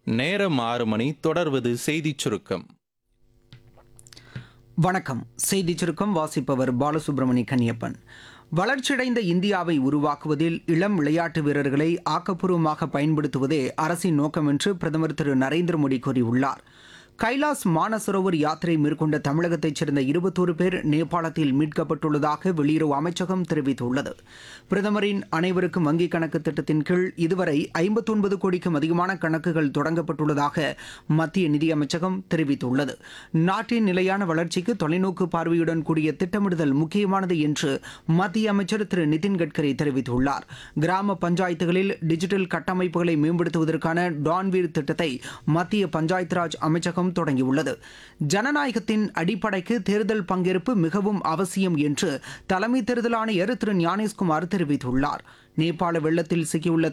நேரம் ஆறு மணி தொடர்வது செய்திச் சுருக்கம் வணக்கம் செய்திச் சுருக்கம் வாசிப்பவர் பாலசுப்ரமணி கன்னியப்பன் வளர்ச்சியடைந்த இந்தியாவை உருவாக்குவதில் இளம் விளையாட்டு வீரர்களை ஆக்கப்பூர்வமாக பயன்படுத்துவதே அரசின் நோக்கம் என்று பிரதமர் திரு நரேந்திர மோடி கூறியுள்ளார் கைலாஸ் மானசரோவர் யாத்திரை மேற்கொண்ட தமிழகத்தைச் சேர்ந்த இருபத்தோரு பேர் நேபாளத்தில் மீட்கப்பட்டுள்ளதாக வெளியுறவு அமைச்சகம் தெரிவித்துள்ளது பிரதமரின் அனைவருக்கும் வங்கிக் கணக்கு திட்டத்தின் கீழ் இதுவரை ஐம்பத்தொன்பது கோடிக்கும் அதிகமான கணக்குகள் தொடங்கப்பட்டுள்ளதாக மத்திய நிதியமைச்சகம் தெரிவித்துள்ளது நாட்டின் நிலையான வளர்ச்சிக்கு தொலைநோக்கு பார்வையுடன் கூடிய திட்டமிடுதல் முக்கியமானது என்று மத்திய அமைச்சர் திரு நிதின் கட்கரி தெரிவித்துள்ளார் கிராம பஞ்சாயத்துகளில் டிஜிட்டல் கட்டமைப்புகளை மேம்படுத்துவதற்கான டான்வீர் திட்டத்தை மத்திய பஞ்சாயத்து ராஜ் அமைச்சகம் தொடங்கியுள்ளது ஜனநாயகத்தின் அடிப்படைக்கு தேர்தல் பங்கேற்பு மிகவும் அவசியம் என்று தலைமை தேர்தல் ஆணையர் திரு ஞானேஷ்குமார் தெரிவித்துள்ளார் நேபாள வெள்ளத்தில் சிக்கியுள்ள